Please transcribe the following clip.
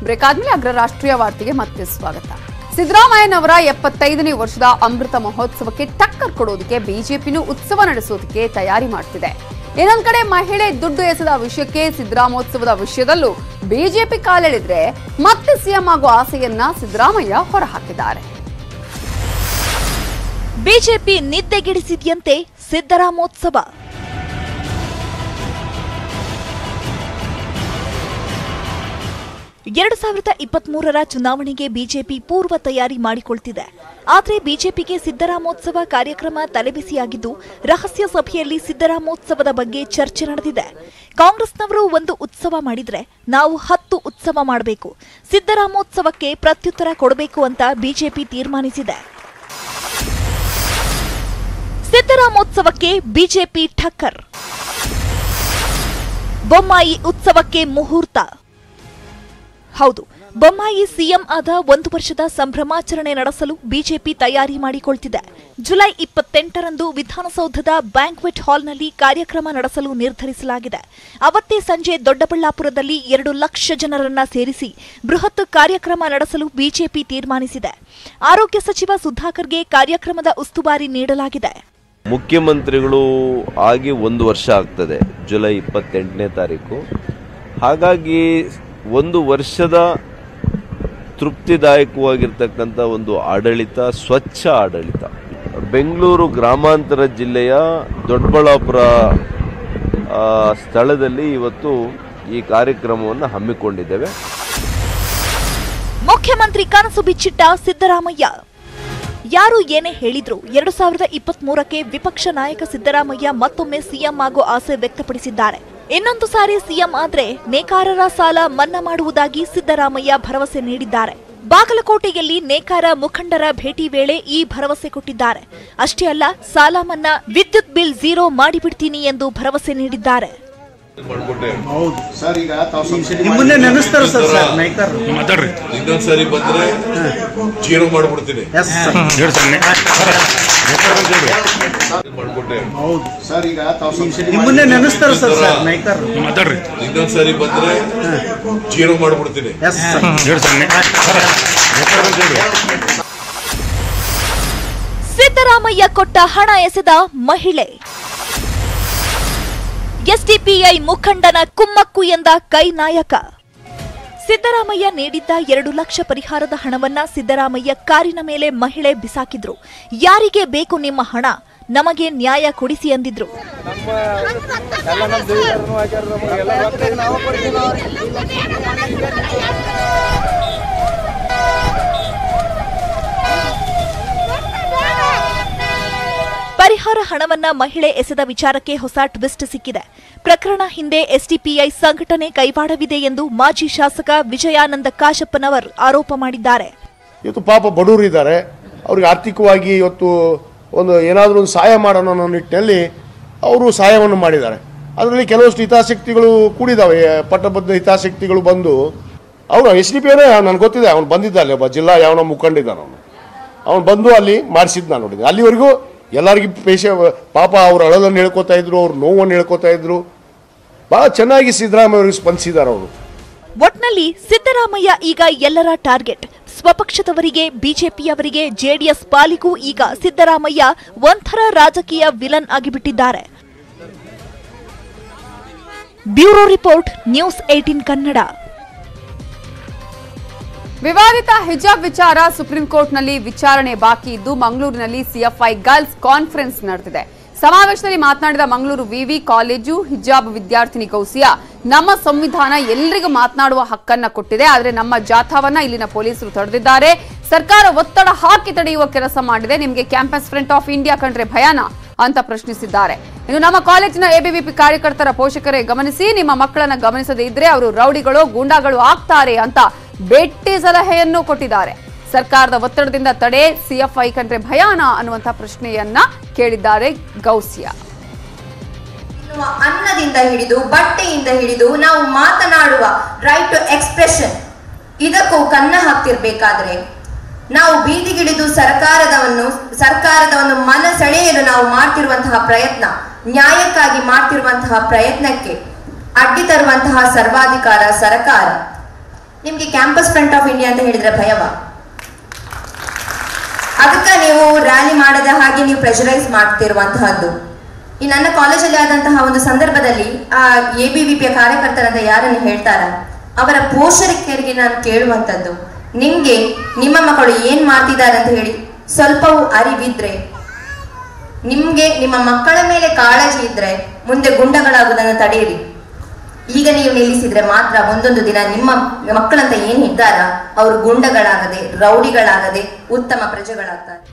break ಆದ್ಮೇಲೆ ಅಗ್ರ ರಾಷ್ಟ್ರೀಯ ವಾರ್ತೆಗೆ ಮತ್ತೆ ಸ್ವಾಗತ ಸಿದ್ದರಾಮಯ್ಯನವರ ಎಪ್ಪತ್ತೈದನೇ ವರ್ಷದ ಅಮೃತ ಮಹೋತ್ಸವಕ್ಕೆ ಟಕ್ಕರ್ ಕೊಡೋದಕ್ಕೆ ಬಿಜೆಪಿನೂ ಉತ್ಸವ ನಡೆಸೋದಕ್ಕೆ ತಯಾರಿ ಮಾಡ್ತಿದೆ ಇನ್ನೊಂದ್ ಕಡೆ ಮಹಿಳೆ ದುಡ್ಡು ಎಸೆದ ವಿಷಯಕ್ಕೆ ಸಿದ್ದರಾಮೋತ್ಸವದ ವಿಷಯದಲ್ಲೂ ಬಿಜೆಪಿ ಕಾಲೆಳೆದ್ರೆ ಮತ್ತೆ ಸಿಎಂ ಆಗೋ ಆಸೆಯನ್ನ ಸಿದ್ದರಾಮಯ್ಯ ಹೊರಹಾಕಿದ್ದಾರೆ ಬಿಜೆಪಿ ನಿದ್ದೆಗೆಡಿಸಿದ್ಯಂತೆ ಸಿದ್ದರಾಮೋತ್ಸವ ಎರಡು ಸಾವಿರದ ಇಪ್ಪತ್ಮೂರರ ಚುನಾವಣೆಗೆ ಬಿಜೆಪಿ ಪೂರ್ವ ತಯಾರಿ ಮಾಡಿಕೊಳ್ತಿದೆ ಆದರೆ ಬಿಜೆಪಿಗೆ ಸಿದ್ದರಾಮೋತ್ಸವ ಕಾರ್ಯಕ್ರಮ ತಲೆಬಿಸಿಯಾಗಿದ್ದು ರಹಸ್ಯ ಸಭೆಯಲ್ಲಿ ಸಿದ್ದರಾಮೋತ್ಸವದ ಬಗ್ಗೆ ಚರ್ಚೆ ನಡೆದಿದೆ ಕಾಂಗ್ರೆಸ್ನವರು ಒಂದು ಉತ್ಸವ ಮಾಡಿದ್ರೆ ನಾವು ಹತ್ತು ಉತ್ಸವ ಮಾಡಬೇಕು ಸಿದ್ದರಾಮೋತ್ಸವಕ್ಕೆ ಪ್ರತ್ಯುತ್ತರ ಕೊಡಬೇಕು ಅಂತ ಬಿಜೆಪಿ ತೀರ್ಮಾನಿಸಿದೆ ಸಿದ್ದರಾಮೋತ್ಸವಕ್ಕೆ ಬಿಜೆಪಿ ಠಕ್ಕರ್ ಬೊಮ್ಮಾಯಿ ಉತ್ಸವಕ್ಕೆ ಮುಹೂರ್ತ ಹೌದು ಬೊಮ್ಮಾಯಿ ಸಿಎಂ ಆದ ಒಂದು ವರ್ಷದ ಸಂಭ್ರಮಾಚರಣೆ ನಡೆಸಲು ಬಿಜೆಪಿ ತಯಾರಿ ಮಾಡಿಕೊಳ್ತಿದೆ ಜುಲೈ ಇಪ್ಪತ್ತೆಂಟರಂದು ವಿಧಾನಸೌಧದ ಬ್ಯಾಂಕ್ವೆಟ್ ಹಾಲ್ನಲ್ಲಿ ಕಾರ್ಯಕ್ರಮ ನಡೆಸಲು ನಿರ್ಧರಿಸಲಾಗಿದೆ ಅವತ್ತೇ ಸಂಜೆ ದೊಡ್ಡಬಳ್ಳಾಪುರದಲ್ಲಿ ಎರಡು ಲಕ್ಷ ಜನರನ್ನ ಸೇರಿಸಿ ಬೃಹತ್ ಕಾರ್ಯಕ್ರಮ ನಡೆಸಲು ಬಿಜೆಪಿ ತೀರ್ಮಾನಿಸಿದೆ ಆರೋಗ್ಯ ಸಚಿವ ಸುಧಾಕರ್ಗೆ ಕಾರ್ಯಕ್ರಮದ ಉಸ್ತುವಾರಿ ನೀಡಲಾಗಿದೆ ಮುಖ್ಯಮಂತ್ರಿಗಳು ಆಗಿ ಒಂದು ವರ್ಷ ಆಗ್ತದೆ ಜುಲೈ ಇಪ್ಪತ್ತೆಂಟನೇ ತಾರೀಕು ಹಾಗಾಗಿ ಒಂದು ವರ್ಷದ ತೃಪ್ತಿದಾಯಕವಾಗಿರ್ತಕ್ಕಂಥ ಒಂದು ಆಡಳಿತ ಸ್ವಚ್ಛ ಆಡಳಿತ ಬೆಂಗಳೂರು ಗ್ರಾಮಾಂತರ ಜಿಲ್ಲೆಯ ದೊಡ್ಡಬಳ್ಳಾಪುರ ಆ, ಸ್ಥಳದಲ್ಲಿ ಇವತ್ತು ಈ ಕಾರ್ಯಕ್ರಮವನ್ನು ಹಮ್ಮಿಕೊಂಡಿದ್ದೇವೆ ಮುಖ್ಯಮಂತ್ರಿ ಕನಸು ಬಿಚ್ಚಿಟ್ಟ ಸಿದ್ದರಾಮಯ್ಯ ಯಾರು ಏನೇ ಹೇಳಿದ್ರು ಎರಡು ಸಾವಿರದ ಇಪ್ಪತ್ತ್ ಮೂರಕ್ಕೆ ವಿಪಕ್ಷ ನಾಯಕ ಸಿದ್ದರಾಮಯ್ಯ ಮತ್ತೊಮ್ಮೆ ಸಿಎಂ ಆಗೋ ಆಸೆ ವ್ಯಕ್ತಪಡಿಸಿದ್ದಾರೆ ಇನ್ನೊಂದು ಸಾರಿ ಸಿಎಂ ಆದ್ರೆ ನೇಕಾರರ ಸಾಲ ಮನ್ನಾ ಮಾಡುವುದಾಗಿ ಸಿದ್ದರಾಮಯ್ಯ ಭರವಸೆ ನೀಡಿದ್ದಾರೆ ಬಾಗಲಕೋಟೆಯಲ್ಲಿ ನೇಕಾರ ಮುಖಂಡರ ಭೇಟಿ ವೇಳೆ ಈ ಭರವಸೆ ಕೊಟ್ಟಿದ್ದಾರೆ ಅಷ್ಟೇ ಅಲ್ಲ ಸಾಲ ಮನ್ನಾ ವಿದ್ಯುತ್ ಬಿಲ್ ಝೀರೋ ಮಾಡಿಬಿಡ್ತೀನಿ ಎಂದು ಭರವಸೆ ನೀಡಿದ್ದಾರೆ ಸರ್ ಈಗ ತಾವು ಸ್ವಲ್ಪ ನಿಮ್ಮನ್ನೇ ನೆನೆಸ್ತಾರೆ ಸರ್ ಸರ್ ನೈಕರ್ ಮಾತಾಡ್ರಿ ಇನ್ನೊಂದ್ಸರಿ ಬಂದ್ರೆ ಜೀರೋ ಮಾಡ್ಬಿಡ್ತೀನಿ ಎಸ್ ಸರ್ ಹೇಳಿ ಸರ್ ಮಾಡ್ಬಿಟ್ಟೆ ಹೌದು ಸರ್ ಈಗ ತಾವು ಸ್ವಲ್ಪ ನಿಮ್ಮನ್ನೇ ನೆನೆಸ್ತಾರೆ ಸರ್ ಸರ್ ನೈಕರ್ ಮಾತಾಡ್ರಿ ಇನ್ನೊಂದ್ಸರಿ ಬಂದ್ರೆ ಜೀರೋ ಮಾಡ್ಬಿಡ್ತೀನಿ ಎಸ್ ಸರ್ ಹೇಳಿ ಸರ್ ಸಿದ್ದರಾಮಯ್ಯ ಕೊಟ್ಟ ಹಣ ಎಸೆದ ಮಹಿಳೆ ಎಸ್ಡಿಪಿಐ ಮುಖಂಡನ ಕುಮ್ಮಕ್ಕು ಎಂದ ಕೈ ನಾಯಕ ಸಿದ್ದರಾಮಯ್ಯ ನೀಡಿದ್ದ ಎರಡು ಲಕ್ಷ ಪರಿಹಾರದ ಹಣವನ್ನ ಸಿದ್ದರಾಮಯ್ಯ ಕಾರಿನ ಮೇಲೆ ಮಹಿಳೆ ಬಿಸಾಕಿದ್ರು ಯಾರಿಗೆ ಬೇಕು ನಿಮ್ಮ ಹಣ ನಮಗೆ ನ್ಯಾಯ ಕೊಡಿಸಿ ಅಂದಿದ್ರು ಪರಿಹಾರ ಹಣವನ್ನ ಮಹಿಳೆ ಎಸೆದ ವಿಚಾರಕ್ಕೆ ಹೊಸ ಟ್ವಿಸ್ಟ್ ಸಿಕ್ಕಿದೆ ಪ್ರಕರಣ ಹಿಂದೆ ಎಸ್ಡಿಪಿಐ ಸಂಘಟನೆ ಕೈವಾಡವಿದೆ ಎಂದು ಮಾಜಿ ಶಾಸಕ ವಿಜಯಾನಂದ ಕಾಶಪ್ಪನವರ್ ಆರೋಪ ಮಾಡಿದ್ದಾರೆ ಇವತ್ತು ಪಾಪ ಬಡವರು ಇದ್ದಾರೆ ಅವ್ರಿಗೆ ಆರ್ಥಿಕವಾಗಿ ಇವತ್ತು ಒಂದು ಏನಾದರೂ ಒಂದು ಸಹಾಯ ಮಾಡೋಣ ಅನ್ನೋ ನಿಟ್ಟಿನಲ್ಲಿ ಅವರು ಸಹಾಯವನ್ನು ಮಾಡಿದ್ದಾರೆ ಅದರಲ್ಲಿ ಕೆಲವಷ್ಟು ಹಿತಾಸಕ್ತಿಗಳು ಕೂಡಿದ್ದಾವೆ ಪಟ್ಟಬದ್ಧ ಹಿತಾಸಕ್ತಿಗಳು ಬಂದು ಅವನು ಎಸ್ ಡಿ ಪಿ ಅವರೇ ನನಗೆ ಗೊತ್ತಿದೆ ಅವ್ನು ಬಂದಿದ್ದ ಅಲ್ಲಿ ಒಬ್ಬ ಜಿಲ್ಲಾ ಯಾವನೋ ಮುಖಂಡಿದ್ದಾನೆ ಅವನು ಅವನು ಬಂದು ಅಲ್ಲಿ ಮಾಡಿಸಿದ್ದು ನಾನು ನೋಡಿದ್ದೆ ಅಲ್ಲಿವರೆಗೂ ಎಲ್ಲರಿಗೂ ಪೇಶ ಪಾಪ ಅವ್ರ ಅಳಲನ್ನು ಹೇಳ್ಕೊತಾ ಇದ್ರು ಅವ್ರ ನೋವನ್ನು ಹೇಳ್ಕೊತಾ ಇದ್ರು ಭಾಳ ಚೆನ್ನಾಗಿ ಸಿದ್ದರಾಮಯ್ಯ ಅವರಿಗೆ ಸ್ಪಂದಿಸಿದ್ದಾರೆ ಅವರು ಒಟ್ನಲ್ಲಿ ಸಿದ್ದರಾಮಯ್ಯ ಈಗ ಎಲ್ಲರ ಟಾರ್ಗೆಟ್ ಸ್ವಪಕ್ಷದವರಿಗೆ ಬಿಜೆಪಿಯವರಿಗೆ ಜೆಡಿಎಸ್ ಪಾಲಿಗೂ ಈಗ ಸಿದ್ದರಾಮಯ್ಯ ಒಂಥರ ರಾಜಕೀಯ ವಿಲನ್ ಆಗಿಬಿಟ್ಟಿದ್ದಾರೆ bureau report news eighteen Kannada ವಿವಾದಿತ ಹಿಜಾಬ್ ವಿಚಾರ ಸುಪ್ರೀಂ ಕೋರ್ಟ್ನಲ್ಲಿ ವಿಚಾರಣೆ ಬಾಕಿ ಇದ್ದು ಮಂಗಳೂರಿನಲ್ಲಿ ಸಿಎಫ್ಐ ಗರ್ಲ್ಸ್ ಕಾನ್ಫರೆನ್ಸ್ ನಡೆದಿದೆ ಸಮಾವೇಶದಲ್ಲಿ ಮಾತನಾಡಿದ ಮಂಗಳೂರು ವಿವಿ ಕಾಲೇಜು ಹಿಜಾಬ್ ವಿದ್ಯಾರ್ಥಿನಿ ಕೌಸಿಯಾ ನಮ್ಮ ಸಂವಿಧಾನ ಎಲ್ರಿಗೂ ಮಾತನಾಡುವ ಹಕ್ಕನ್ನ ಕೊಟ್ಟಿದೆ ಆದರೆ ನಮ್ಮ ಜಾಥಾವನ್ನ ಇಲ್ಲಿನ ಪೊಲೀಸರು ತಡೆದಿದ್ದಾರೆ ಸರ್ಕಾರ ಒತ್ತಡ ಹಾಕಿ ತಡೆಯುವ ಕೆಲಸ ಮಾಡಿದೆ ನಿಮಗೆ ಕ್ಯಾಂಪಸ್ ಫ್ರಂಟ್ ಆಫ್ ಇಂಡಿಯಾ ಕಂಡ್ರೆ ಭಯಾನ ಅಂತ ಪ್ರಶ್ನಿಸಿದ್ದಾರೆ ಇನ್ನು ನಮ್ಮ ಕಾಲೇಜಿನ ಎಬಿವಿಪಿ ಕಾರ್ಯಕರ್ತರ ಪೋಷಕರೇ ಗಮನಿಸಿ ನಿಮ್ಮ ಮಕ್ಕಳನ್ನ ಗಮನಿಸದೇ ಇದ್ರೆ ಅವರು ರೌಡಿಗಳು ಗೂಂಡಾಗಳು ಆಗ್ತಾರೆ ಅಂತ ಬೆಟ್ಟಿ ಸಲಹೆಯನ್ನು ಕೊಟ್ಟಿದ್ದಾರೆ ಸರ್ಕಾರದ ಒತ್ತಡದಿಂದ ತಡೆ ಸಿಎಫ್ಐ ಕಂಡ್ರೆ ಭಯಾನ ಅನ್ನುವಂಥ ಪ್ರಶ್ನೆಯನ್ನ ಕೇಳಿದ್ದಾರೆ ಗೌಸಿಯಾ ತಿನ್ನುವ ಅನ್ನದಿಂದ ಹಿಡಿದು ಬಟ್ಟೆಯಿಂದ ಹಿಡಿದು ನಾವು ಮಾತನಾಡುವ ರೈಟ್ ಟು ಎಕ್ಸ್ಪ್ರೆಷನ್ ಇದಕ್ಕೂ ಕನ್ನ ಹಾಕ್ತಿರ್ಬೇಕಾದ್ರೆ ನಾವು ಬೀದಿಗಿಳಿದು ಸರ್ಕಾರದವನ್ನು ಸರ್ಕಾರದವನ್ನು ಮನ ಸೆಳೆಯಲು ನಾವು ಮಾಡ್ತಿರುವಂತಹ ಪ್ರಯತ್ನ ನ್ಯಾಯಕ್ಕಾಗಿ ಮಾಡ್ತಿರುವಂತಹ ಪ್ರಯತ್ನಕ್ಕೆ ಅಡ್ಡಿ ತರುವಂತಹ ಸರ್ವಾಧಿಕಾರ ಸರ್ಕಾರ ನಿಮ್ಗೆ ಕ್ಯಾಂಪಸ್ ಫ್ರಂಟ್ ಆಫ್ ಇಂಡಿಯಾ ಅಂತ ಹೇಳಿದ್ರೆ ಭಯವಾ ಅದಕ್ಕೆ ನೀವು ರ್ಯಾಲಿ ಮಾಡದ ಹಾಗೆ ನೀವು ಪ್ರೆಷರೈಸ್ ಮಾಡ್ತಿರುವಂತಹದ್ದು ಈ ನನ್ನ ಕಾಲೇಜಲ್ಲಿ ಆದಂತಹ ಒಂದು ಸಂದರ್ಭದಲ್ಲಿ ಆ ಎ ಬಿ ವಿ ಪಿಯ ಕಾರ್ಯಕರ್ತರಂತ ಯಾರನ್ನು ಹೇಳ್ತಾರ ಅವರ ಪೋಷಕರಿಗೆ ನಾನು ಕೇಳುವಂಥದ್ದು ನಿಮ್ಗೆ ನಿಮ್ಮ ಮಕ್ಕಳು ಏನ್ ಮಾಡ್ತಿದ್ದಾರೆ ಅಂತ ಹೇಳಿ ಸ್ವಲ್ಪವೂ ಅರಿವಿದ್ರೆ ನಿಮ್ಗೆ ನಿಮ್ಮ ಮಕ್ಕಳ ಮೇಲೆ ಕಾಳಜಿ ಇದ್ರೆ ಮುಂದೆ ಗುಂಡಗಳಾಗುವುದನ್ನು ತಡೆಯಿರಿ ಈಗ ನೀವು ನಿಲ್ಲಿಸಿದ್ರೆ ಮಾತ್ರ ಒಂದೊಂದು ದಿನ ನಿಮ್ಮ ಮಕ್ಕಳಂತ ಏನ್ ಇದ್ದಾರ ಅವರು ಗುಂಡಗಳಾಗದೆ ರೌಡಿಗಳಾಗದೆ ಉತ್ತಮ ಪ್ರಜೆಗಳಾಗ್ತಾರೆ